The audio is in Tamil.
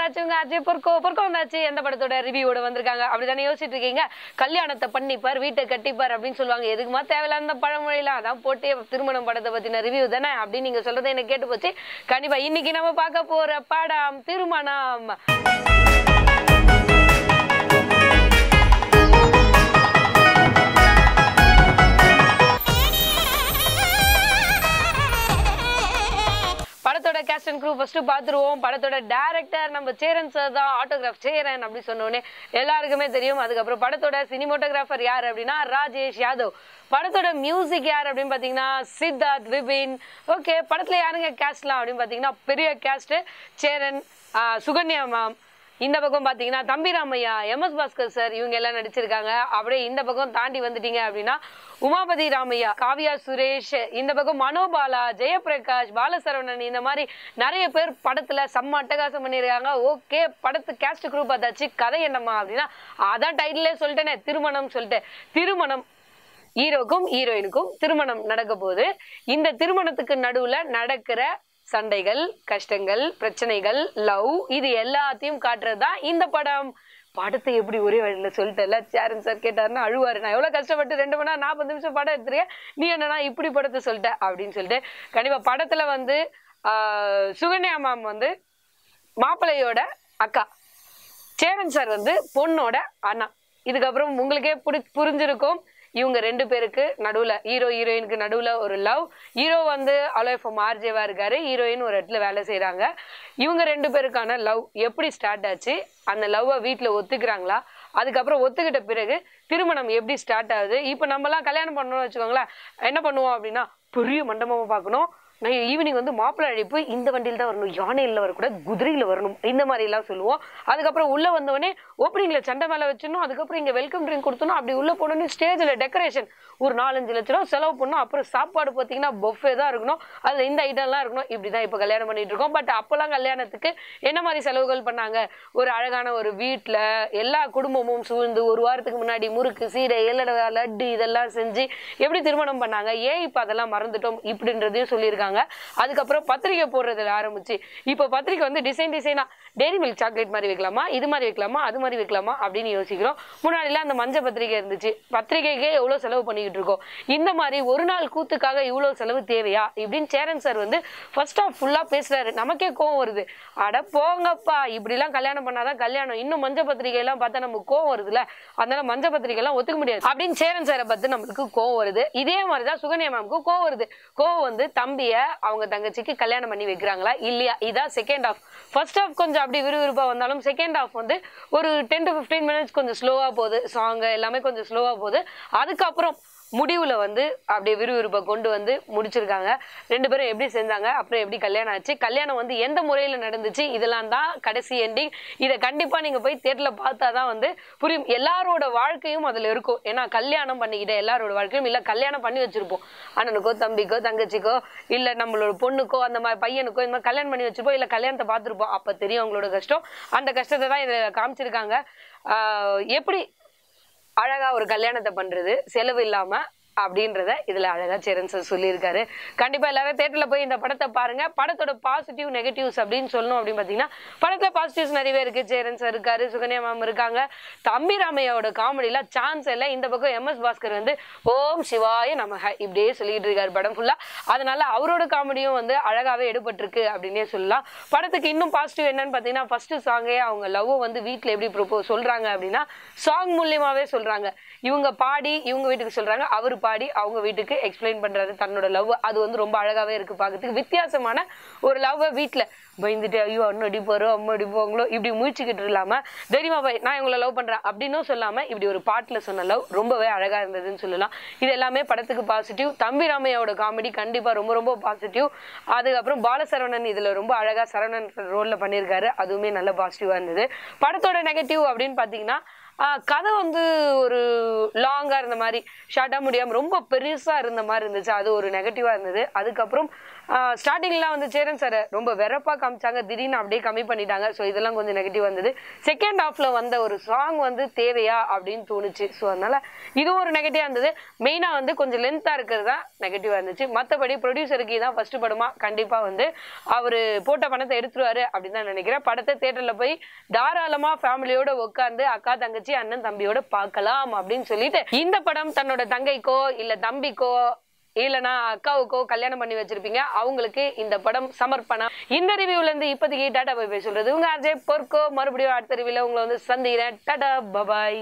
வந்தாச்சு உங்க ஆச்சு பொற்கோ பொற்கோ வந்தாச்சு எந்த படத்தோட ரிவ்யூவோட வந்திருக்காங்க அப்படிதானே யோசிச்சுட்டு இருக்கீங்க கல்யாணத்தை பண்ணிப்பார் வீட்டை கட்டிப்பார் அப்படின்னு சொல்லுவாங்க எதுக்குமா தேவையில்லாத பழமொழிலாம் அதான் போட்டு திருமணம் படத்தை பத்தின ரிவ்யூ தானே அப்படின்னு நீங்க சொல்றதை எனக்கு கேட்டு போச்சு கண்டிப்பா இன்னைக்கு நம்ம பார்க்க போற படம் திருமணம் படத்தோட கேஸ்ட் அண்ட் க்ரூ ஃபர்ஸ்ட் பார்த்துருவோம் படத்தோட டேரக்டர் நம்ம சேரன் சார் தான் ஆட்டோகிராஃப் சேரன் அப்படி சொன்னோடனே எல்லாருக்குமே தெரியும் அதுக்கப்புறம் படத்தோட சினிமோட்டோகிராஃபர் யார் அப்படின்னா ராஜேஷ் யாதவ் படத்தோட மியூசிக் யார் அப்படின்னு பார்த்தீங்கன்னா சித்தார்த் விபின் ஓகே படத்துல யாருங்க கேஸ்ட்லாம் அப்படின்னு பார்த்தீங்கன்னா பெரிய கேஸ்ட் சேரன் ஆஹ் சுகன்யா மேம் இந்த பக்கம் பாத்தீங்கன்னா Thambi Ramaiah M S Bhaskar sir இவங்க எல்லாம் நடிச்சிருக்காங்க அப்படியே இந்த பக்கம் தாண்டி வந்துட்டீங்க அப்படின்னா உமாபதி ராமையா காவியா சுரேஷ் இந்த பக்கம் மனோபாலா ஜெயபிரகாஷ் பாலசரவணன் இந்த மாதிரி நிறைய பேர் படத்துல செம்ம அட்டகாசம் பண்ணியிருக்காங்க ஓகே படத்து கேஸ்ட் குரூப் பார்த்தாச்சு கதை என்னம்மா அப்படின்னா அதான் டைட்டிலே சொல்லிட்டேனே திருமணம் சொல்லிட்டு திருமணம் ஹீரோக்கும் ஹீரோயினுக்கும் திருமணம் நடக்க போகுது இந்த திருமணத்துக்கு நடுவுல நடக்கிற சண்டைகள் கஷ்டங்கள் பிரச்சனைகள் லவ் இது எல்லாத்தையும் காட்டுறது தான் இந்த படம் படத்தை எப்படி ஒரே வழியில சொல்லிட்டல சேரன் சார் கேட்டாருன்னா அழுவாரு நான் எவ்வளவு கஷ்டப்பட்டு ரெண்டு மணி நேரம் நாற்பது நிமிஷம் படம் எடுத்துருக்கேன் நீ என்னன்னா இப்படி படத்தை சொல்லிட்ட அப்படின்னு சொல்லிட்டு கண்டிப்பா படத்துல வந்து ஆஹ், சுகன்யா மேம் வந்து மாப்பிள்ளையோட அக்கா சேரன் சார் வந்து பொண்ணோட அண்ணா இதுக்கப்புறம் உங்களுக்கே புடி புரிஞ்சிருக்கும் இவங்க ரெண்டு பேருக்கு நடுவுல ஹீரோ ஹீரோயினுக்கு நடுவுல ஒரு லவ் ஹீரோ வந்து அலோஃபம் ஆர்ஜேவா இருக்காரு ஹீரோயின் ஒரு இடத்துல வேலை செய்றாங்க இவங்க ரெண்டு பேருக்கான லவ் எப்படி ஸ்டார்ட் ஆச்சு அந்த லவ்வை வீட்ல ஒத்துக்கிறாங்களா அதுக்கப்புறம் ஒத்துக்கிட்ட பிறகு திருமணம் எப்படி ஸ்டார்ட் ஆகுது இப்போ நம்மலாம் கல்யாணம் பண்ணணும்னு வச்சுக்கோங்களேன் என்ன பண்ணுவோம் அப்படின்னா பெரிய மண்டபமா பார்க்கணும் நான் ஈவினிங் வந்து மாப்பிள்ளை அழைப்பு இந்த வண்டியில் தான் வரணும் யானையில் வரக்கூடாது குதிரையில் வரணும் இந்த மாதிரி எல்லாம் சொல்லுவோம் அதுக்கப்புறம் உள்ள வந்தவொடனே ஓப்பனிங்ல சண்டை மேலே வச்சிடணும் அதுக்கப்புறம் இங்கே வெல்கம் ட்ரிங்க் கொடுத்தணும் அப்படி உள்ள போனோடனே ஸ்டேஜில் டெக்கரேஷன் ஒரு நாலஞ்சு லட்ச ரூபா செலவு பண்ணணும் அப்புறம் சாப்பாடு பார்த்தீங்கன்னா பொஃபே தான் இருக்கணும் அதில் இந்த ஐட்டம்லாம் இருக்கணும் இப்படி தான் இப்போ கல்யாணம் பண்ணிட்டு இருக்கோம் பட் அப்போல்லாம் கல்யாணத்துக்கு என்ன மாதிரி செலவுகள் பண்ணாங்க ஒரு அழகான ஒரு வீட்டில் எல்லா குடும்பமும் சூழ்ந்து ஒரு வாரத்துக்கு முன்னாடி முறுக்கு சீடை ஏலடை லட்டு இதெல்லாம் செஞ்சு எப்படி திருமணம் பண்ணாங்க ஏன் இப்போ அதெல்லாம் மறந்துட்டோம் இப்படின்றதையும் சொல்லியிருக்காங்க அதுக்கப்புறம் பத்திரிக்கை போடுறதுல ஆரம்பிச்சு இப்போ பத்திரிக்கை வந்து டிசைன் டிசைனா டெய்ரி மில்க் சாக்லேட் மாதிரி வைக்கலாமா இது மாதிரி வைக்கலாமா அது மாதிரி வைக்கலாமா அப்படின்னு யோசிக்கிறோம் முன்னாடிலாம் அந்த மஞ்சள் பத்திரிக்கை இருந்துச்சு பத்திரிக்கைக்கே எவ்வளோ செலவு பண்ணிக்கிட்டு இருக்கோம் இந்த மாதிரி ஒரு நாள் கூத்துக்காக இவ்வளோ செலவு தேவையா இப்படின்னு சேரன் சார் வந்து ஃபர்ஸ்ட் ஆஃப் ஃபுல்லாக பேசுறாரு நமக்கே கோவம் வருது அட போங்கப்பா இப்படிலாம் கல்யாணம் பண்ணாதான் கல்யாணம் இன்னும் மஞ்சள் பத்திரிகை எல்லாம் பார்த்தா நமக்கு கோவம் வருதுல்ல அதனால மஞ்சள் பத்திரிகை எல்லாம் ஒத்துக்க முடியாது அப்படின்னு சேரன் சாரை பார்த்து நம்மளுக்கு கோவம் வருது இதே மாதிரி தான் சுகன்யா மேம்க்கு கோவம் வருது கோவம் வந்து தம்பிய அவங்க தங்கச்சிக்கு கல்யாணம் பண்ணி வைக்கிறாங்களா இல்லையா இதான் செகண்ட் ஆஃப் ஃபர்ஸ்ட் ஆஃப் கொஞ்சம் அப்படி விறுவிறுப்பா வந்தாலும் செகண்ட் ஆஃப் வந்து ஒரு டென் டு ஃபிஃப்டீன் மினிட்ஸ் கொஞ்சம் ஸ்லோவா போகுது சாங் எல்லாமே கொஞ்சம் ஸ்லோவா போகுது அதுக்கப்புறம் முடிவுல வந்து அப்படியே விறுவிறுப்பை கொண்டு வந்து முடிச்சிருக்காங்க ரெண்டு பேரும் எப்படி செஞ்சாங்க அப்புறம் எப்படி கல்யாணம் ஆச்சு கல்யாணம் வந்து எந்த முறையில நடந்துச்சு இதெல்லாம் தான் கடைசி எண்டிங் இதை கண்டிப்பா நீங்க போய் தேட்டர்ல பார்த்தா தான் வந்து புரியும் எல்லாரோட வாழ்க்கையும் அதுல இருக்கும் ஏன்னா கல்யாணம் பண்ணிக்கிட்ட எல்லாரோட வாழ்க்கையும் இல்ல கல்யாணம் பண்ணி வச்சிருப்போம் அண்ணனுக்கோ தம்பிக்கோ தங்கச்சிக்கோ இல்ல நம்மளோட பொண்ணுக்கோ அந்த மாதிரி பையனுக்கோ இந்த மாதிரி கல்யாணம் பண்ணி வச்சிருப்போம் இல்ல கல்யாணத்தை பார்த்திருப்போம் அப்ப தெரியும் அவங்களோட கஷ்டம் அந்த கஷ்டத்தை தான் இதை காமிச்சிருக்காங்க ஆஹ் எப்படி அழகா ஒரு கல்யாணத்தை பண்றது செலவு இல்லாம அப்படின்றத இதுல அழகா சேரன் சார் சொல்லியிருக்காரு கண்டிப்பா எல்லாரும் தேட்டர்ல போய் இந்த படத்தை பாருங்க படத்தோட பாசிட்டிவ் நெகட்டிவ்ஸ் அப்படின்னு சொல்லணும் அப்படின்னு பாத்தீங்கன்னா படத்துல பாசிட்டிவ்ஸ் நிறையவே இருக்கு சேரன் சார் இருக்காரு சுகன்யா மேம் இருக்காங்க தம்பி ராமையாவோட காமெடியில சான்ஸ் இல்லை இந்த பக்கம் எம் எஸ் பாஸ்கர் வந்து ஓம் சிவாய நமக இப்படியே சொல்லிட்டு இருக்காரு படம் ஃபுல்லா அதனால அவரோட காமெடியும் வந்து அழகாவே எடுபட்டிருக்கு அப்படின்னே சொல்லலாம் படத்துக்கு இன்னும் பாசிட்டிவ் என்னன்னு பாத்தீங்கன்னா ஃபர்ஸ்ட் சாங்கே அவங்க லவ் வந்து வீட்ல எப்படி ப்ரொபோஸ் சொல்றாங்க அப்படின்னா சாங் மூலியமாவே சொல்றாங்க இவங்க பாடி இவங்க வீட்டுக்கு சொல்றாங்க அவர் பாடி அவங்க வீட்டுக்கு எக்ஸ்பிளைன் பண்றாரு தன்னோட லவ் அது வந்து ரொம்ப அழகாவே இருக்கு பார்க்கறதுக்கு வித்தியாசமான ஒரு லவ் வீட்ல பயந்துட்டு ஐயோ அண்ணன் அடிப்பாரோ அம்மா அடிப்பாங்களோ இப்படி முழிச்சுக்கிட்டு இல்லாம தைரியமா போய் நான் இவங்களை லவ் பண்றேன் அப்படின்னும் சொல்லாம இப்படி ஒரு பாட்டுல சொன்ன லவ் ரொம்பவே அழகா இருந்ததுன்னு சொல்லலாம் இது எல்லாமே படத்துக்கு பாசிட்டிவ் தம்பி ராமையாவோட காமெடி கண்டிப்பா ரொம்ப ரொம்ப பாசிட்டிவ் அதுக்கப்புறம் பாலசரவணன் இதுல ரொம்ப அழகா சரவணன் ரோல்ல பண்ணியிருக்காரு அதுவுமே நல்ல பாசிட்டிவா இருந்தது படத்தோட நெகட்டிவ் அப்படின்னு பாத்தீங்கன்னா ஆஹ் கதை வந்து ஒரு லாங்கா இருந்த மாதிரி ஷார்ட்டா முடியாம ரொம்ப பெருசா இருந்த மாதிரி இருந்துச்சு அது ஒரு நெகட்டிவா இருந்தது அதுக்கப்புறம் ஸ்டார்டிங்லாம் வந்து சேரன் சார் ரொம்ப வெறப்பா காமிச்சாங்க திடீர்னு அப்படியே கம்மி பண்ணிட்டாங்க ஸோ இதெல்லாம் கொஞ்சம் நெகட்டிவ் வந்தது செகண்ட் ஹாஃப்ல வந்த ஒரு சாங் வந்து தேவையா அப்படின்னு தோணுச்சு ஸோ அதனால இதுவும் ஒரு நெகட்டிவா இருந்தது மெயினா வந்து கொஞ்சம் லென்த்தா இருக்கிறது தான் நெகட்டிவா இருந்துச்சு மற்றபடி ப்ரொடியூசருக்கு இதான் ஃபர்ஸ்ட் படமா கண்டிப்பா வந்து அவரு போட்ட பணத்தை எடுத்துருவாரு அப்படின்னு தான் நினைக்கிறேன் படத்தை தேட்டர்ல போய் தாராளமா ஃபேமிலியோட உட்காந்து அக்கா தங்கச்சி அண்ணன் தம்பியோட பார்க்கலாம் அப்படின்னு சொல்லிட்டு இந்த படம் தன்னோட தங்கைக்கோ இல்ல தம்பிக்கோ இல்லனா அக்காவுக்கோ கல்யாணம் பண்ணி வச்சிருப்பீங்க அவங்களுக்கு இந்த படம் சமர்ப்பணம் இந்த ரிவ்யூல இருந்து இப்போதைக்கு டாடா பை பை சொல்றது உங்க அஜய் பொற்கோ மறுபடியும் அடுத்த ரிவ்யூல உங்களை வந்து சந்திக்கிறேன் டாடா பபாய்